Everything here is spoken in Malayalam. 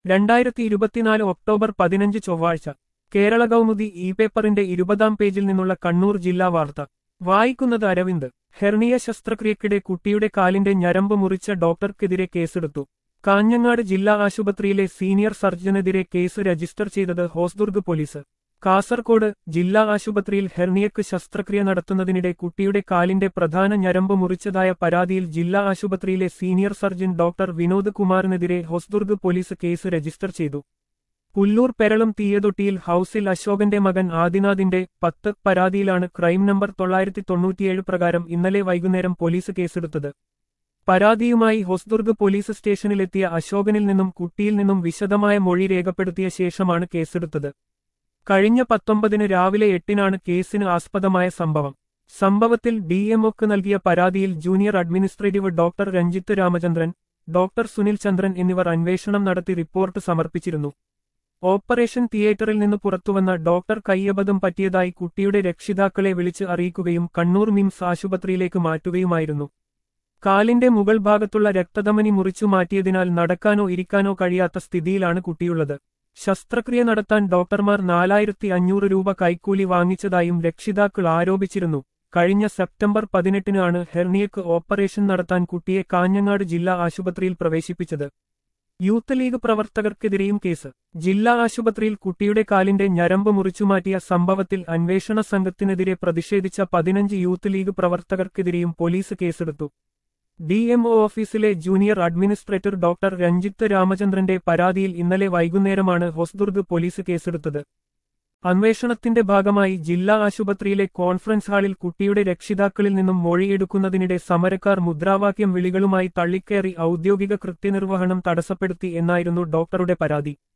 രണ്ടായിരത്തി ഇരുപത്തിനാല് ഒക്ടോബർ പതിനഞ്ച് ചൊവ്വാഴ്ച കേരള കൗമുദി ഇ പേപ്പറിന്റെ ഇരുപതാം പേജിൽ നിന്നുള്ള കണ്ണൂർ ജില്ലാ വാർത്ത വായിക്കുന്നത് അരവിന്ദ് ഹെർണിയ ശസ്ത്രക്രിയക്കിടെ കുട്ടിയുടെ കാലിന്റെ ഞരമ്പ് മുറിച്ച ഡോക്ടർക്കെതിരെ കേസെടുത്തു കാഞ്ഞങ്ങാട് ജില്ലാ ആശുപത്രിയിലെ സീനിയർ സർജനെതിരെ കേസ് രജിസ്റ്റർ ചെയ്തത് ഹോസ്ദുർഗ് പോലീസ് കാസർകോട് ജില്ലാ ആശുപത്രിയിൽ ഹെർണിയക്ക് ശസ്ത്രക്രിയ നടത്തുന്നതിനിടെ കുട്ടിയുടെ കാലിന്റെ പ്രധാന ഞരമ്പ് മുറിച്ചതായ പരാതിയിൽ ജില്ലാ ആശുപത്രിയിലെ സീനിയർ സർജൻ ഡോക്ടർ വിനോദ് കുമാറിനെതിരെ ഹൊസ്ദുർഗ് പോലീസ് കേസ് രജിസ്റ്റർ ചെയ്തു പുല്ലൂർ പെരളം തീയതൊട്ടിയിൽ ഹൌസിൽ അശോകന്റെ മകൻ ആദിനാഥിന്റെ പത്ത് പരാതിയിലാണ് ക്രൈം നമ്പർ തൊള്ളായിരത്തി തൊണ്ണൂറ്റിയേഴ് പ്രകാരം ഇന്നലെ വൈകുന്നേരം പോലീസ് കേസെടുത്തത് പരാതിയുമായി ഹൊസ്ദുർഗ് പോലീസ് സ്റ്റേഷനിലെത്തിയ അശോകനിൽ നിന്നും കുട്ടിയിൽ നിന്നും വിശദമായ മൊഴി രേഖപ്പെടുത്തിയ ശേഷമാണ് കേസെടുത്തത് കഴിഞ്ഞ പത്തൊമ്പതിന് രാവിലെ എട്ടിനാണ് കേസിന് ആസ്പദമായ സംഭവം സംഭവത്തിൽ ഡിഎംഒക്ക് നൽകിയ പരാതിയിൽ junior administrative doctor Ranjith Ramachandran doctor Sunil Chandran എന്നിവർ അന്വേഷണം നടത്തി റിപ്പോർട്ട് സമർപ്പിച്ചിരുന്നു ഓപ്പറേഷൻ തിയേറ്ററിൽ നിന്ന് പുറത്തുവന്ന ഡോക്ടർ കയ്യബദ്ധം പറ്റിയതായി കുട്ടിയുടെ രക്ഷിതാക്കളെ വിളിച്ച് അറിയിക്കുകയും കണ്ണൂർ മിംസ് ആശുപത്രിയിലേക്ക് മാറ്റുകയുമായിരുന്നു കാലിന്റെ മുകൾ ഭാഗത്തുള്ള രക്തധമനി മുറിച്ചു മാറ്റിയതിനാൽ നടക്കാനോ ഇരിക്കാനോ കഴിയാത്ത സ്ഥിതിയിലാണ് കുട്ടിയുള്ളത് ശസ്ത്രക്രിയ നടത്താൻ ഡോക്ടർമാർ നാലായിരത്തി അഞ്ഞൂറ് രൂപ കൈക്കൂലി വാങ്ങിച്ചതായും രക്ഷിതാക്കൾ ആരോപിച്ചിരുന്നു കഴിഞ്ഞ സെപ്റ്റംബർ പതിനെട്ടിനാണ് ഹെർണിയക്ക് ഓപ്പറേഷൻ നടത്താൻ കുട്ടിയെ കാഞ്ഞങ്ങാട് ജില്ലാ ആശുപത്രിയിൽ പ്രവേശിപ്പിച്ചത് യൂത്ത് ലീഗ് പ്രവർത്തകർക്കെതിരെയും കേസ് ജില്ലാ ആശുപത്രിയിൽ കുട്ടിയുടെ കാലിന്റെ ഞരമ്പ് മുറിച്ചുമാറ്റിയ സംഭവത്തിൽ അന്വേഷണ സംഘത്തിനെതിരെ പ്രതിഷേധിച്ച പതിനഞ്ച് യൂത്ത് ലീഗ് പ്രവർത്തകർക്കെതിരെയും പോലീസ് കേസെടുത്തു ഡിഎംഒ ഓഫീസിലെ ജൂനിയർ അഡ്മിനിസ്ട്രേറ്റർ ഡോക്ടർ രഞ്ജിത്ത് രാമചന്ദ്രന്റെ പരാതിയിൽ ഇന്നലെ വൈകുന്നേരമാണ് ഹൊസ്ദുർഗ് പോലീസ് കേസെടുത്തത് അന്വേഷണത്തിന്റെ ഭാഗമായി ജില്ലാ ആശുപത്രിയിലെ കോൺഫറൻസ് ഹാളിൽ കുട്ടിയുടെ രക്ഷിതാക്കളിൽ നിന്നും മൊഴിയെടുക്കുന്നതിനിടെ സമരക്കാർ മുദ്രാവാക്യം വിളികളുമായി തള്ളിക്കയറി ഔദ്യോഗിക കൃത്യനിർവഹണം തടസ്സപ്പെടുത്തി എന്നായിരുന്നു ഡോക്ടറുടെ പരാതി